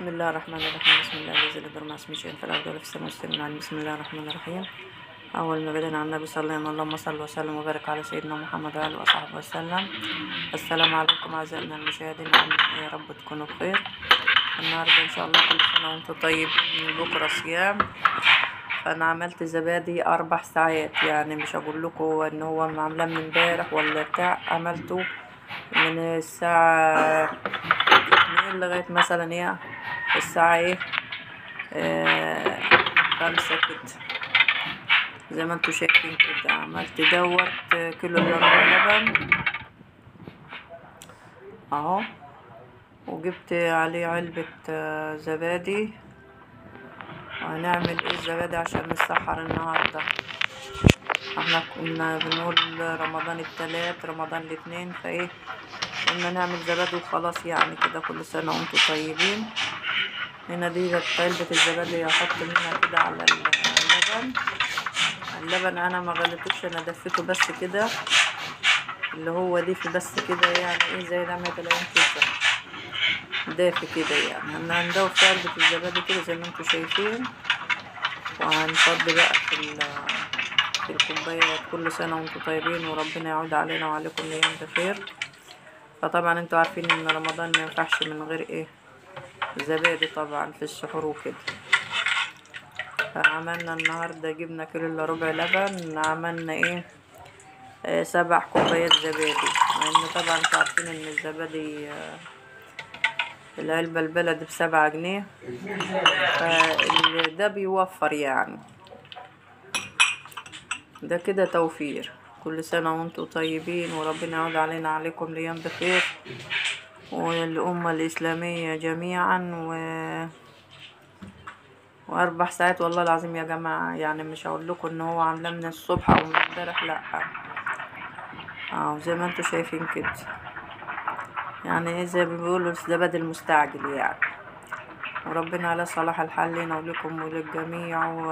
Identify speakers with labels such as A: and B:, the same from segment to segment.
A: بسم الله الرحمن الرحيم بسم الله الذي لا يضر مع اسمه شيء في الارض ولا في السماء والسلام عليه بسم الله الرحمن الرحيم اول ما بدأنا على النبي صلى الله عليه وسلم اللهم صل وسلم وبارك على سيدنا محمد وعلى اله وصحبه وسلم السلام عليكم اعزائنا المشاهدين يا رب تكونوا بخير النهارده ان شاء الله كل سنه وانتم طيبين بكره صيام فانا عملت زبادي اربع ساعات يعني مش هقول لكم ان هو عاملاه من امبارح ولا بتاع عملته من الساعه اتنين لغايه مثلا ايه الساعه ايه آه خمسة كده زي ما انتوا شايفين كده عملت دوت كيلو الا ربع لبن اهو وجبت عليه علبة آه، زبادي وهنعمل ايه الزبادي عشان نسحر النهاردة احنا كنا بنقول رمضان التلات رمضان الاثنين فايه قلنا نعمل زبادي وخلاص يعني كده كل سنة وانتم طيبين هنا دي علبة الزبادي هحط منها كده على اللبن اللبن انا ما غليتوش انا دفيته بس كده اللي هو دافي بس كده يعني ايه زي لمعة العين كده دافي كده يعني انا هندوب في علبة الزبادي كده زي ما انتوا شايفين وهنفضي بقى في ال- في الكوبايات كل سنة وانتم طيبين وربنا يعود علينا وعليكم الايام بخير فطبعا انتوا عارفين ان رمضان ما ينفعش من غير ايه زبادي طبعا في السحور وكده فعملنا النهارده جبنا كيلو الا ربع لبن عملنا ايه آه سبع كوبايات زبادي لان طبعا انتوا عارفين ان الزبادي آه العلبة البلد بسبعة جنيه فده بيوفر يعني ده كده توفير كل سنة وانتم طيبين وربنا يعود علينا عليكم الأيام بخير والأمة الإسلامية جميعا و... وأربع ساعات والله العظيم يا جماعة يعني مش هقول لكم إن هو عاملاه من الصبح أو من امبارح لأ اه زي ما انتوا شايفين كده يعني ايه زي ما بيقولوا الزبادي المستعجل يعني وربنا على صلاح الحال لنا ولكم وللجميع و...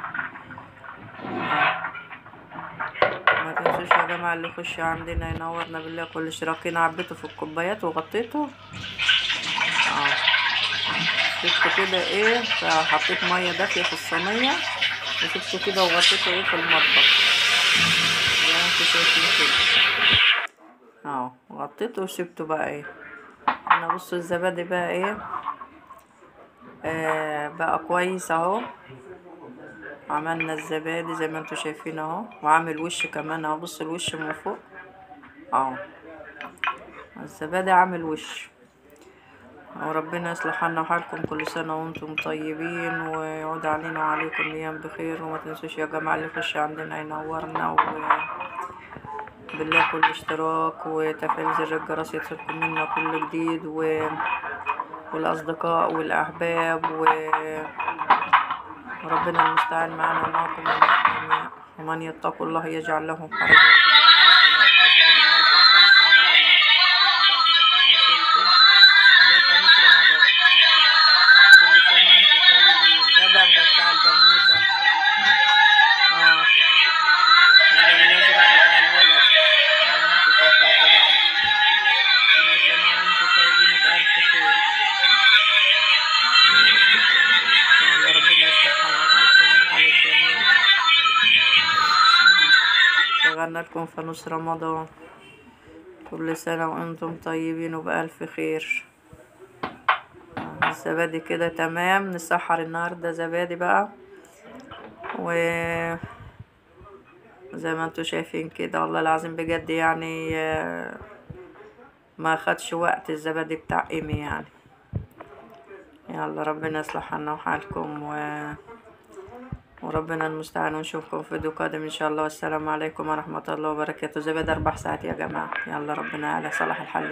A: ما تنسوش يا جماعة اللي يخش عندنا ينورنا بالله كل اشتراكين عبيته في الكوبايات وغطيته اه سبته كده ايه فحطيت مية دافية في الصينية وسبته كده وغطيته ايه في المطبخ زي ما انتوا شايفين كده اهو غطيته وسبته بقى ايه انا بصوا الزبادي بقى ايه آه بقى كويس اهو عملنا الزبادي زي ما انتوا شايفين اهو وعامل وش كمان اهو بص الوش من فوق اهو الزبادي عامل وش وربنا يصلح حالنا وحالكم كل سنة وانتم طيبين ويعود علينا وعليكم الايام بخير وما تنسوش يا جماعة اللي يخش عندنا ينورنا و بالله كل اشتراك وتفعيل زر الجرس يصلكم منا كل جديد و... والأصدقاء والأحباب و... وربنا المستعان معنا ومعكم ومع ومن يتقوا الله يجعل له حرجا كل سنة وانتم طيبين ده بقى بتاع البنوتة اه وده الأزرق بتاع الولد زي ما انتوا شايفين كده كل سنة وانتم طيبين بألف خير يلا ربنا يصلح حالكم وحال الجميع شغلنا لكم فانوس رمضان كل سنة وانتم طيبين وبألف خير آه، الزبادي كده تمام نسحر النهاردة زبادي بقى و زي ما انتوا شايفين كده والله العظيم بجد يعني آه، ما خدش وقت الزبادي بتاع ايمي يعني يلا ربنا يصلح حالنا وحالكم و... وربنا المستعان ونشوفكم في فيديو قادم ان شاء الله والسلام عليكم ورحمة الله وبركاته زبادي اربع ساعات يا جماعة يلا ربنا على صلاح الحل